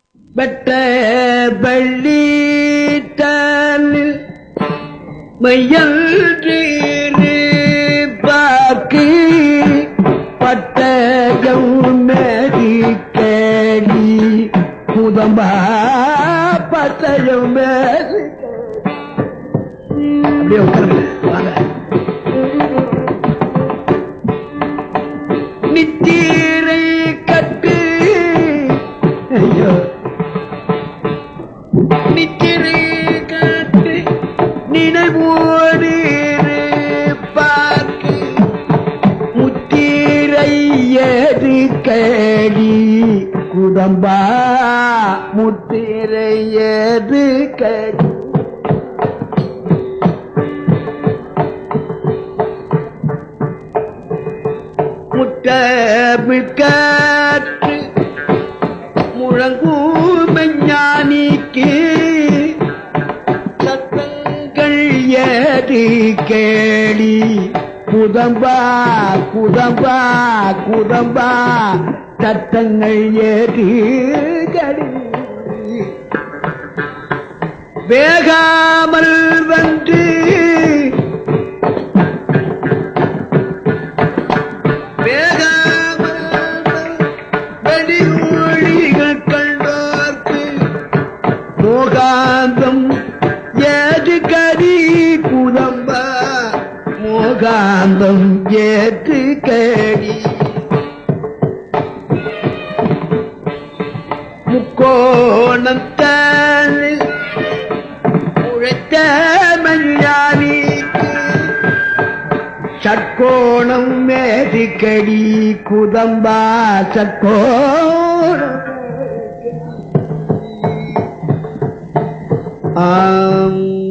பெற்ற பள்ளி தானில் மையன்று பாக்கு பட்டயம் மேடி கேடி புதம்பா பட்டயம் மேடி அப்படியே உட்காருங்க வாங்க நித்தீரை கட்டு ஐயோ நித்திரை கட்டு நினைவோடு பார்க்கு முத்திரை ஏது கடி குதம்பா முத்திரை ஏது கடி முட்டமிழ்காற்று முழங்கும் ஞானிக்கு சத்தங்கள் ஏறி கேளி குதம்பா குதம்பா குதம்பா சத்தங்கள் ஏறி கடி வேகாமல் வந்து வெளியூழிகள் கண்டோர்க்கு மோகாந்தம் ஏது கடி குதம்ப மோகாந்தம் ஏது கடி முக்கோணத்தான் உழைத்த மஞ்சானிக்கு சட்கோணம் மேதிக்கடி குதம்பா சட்கோணம் ஆம்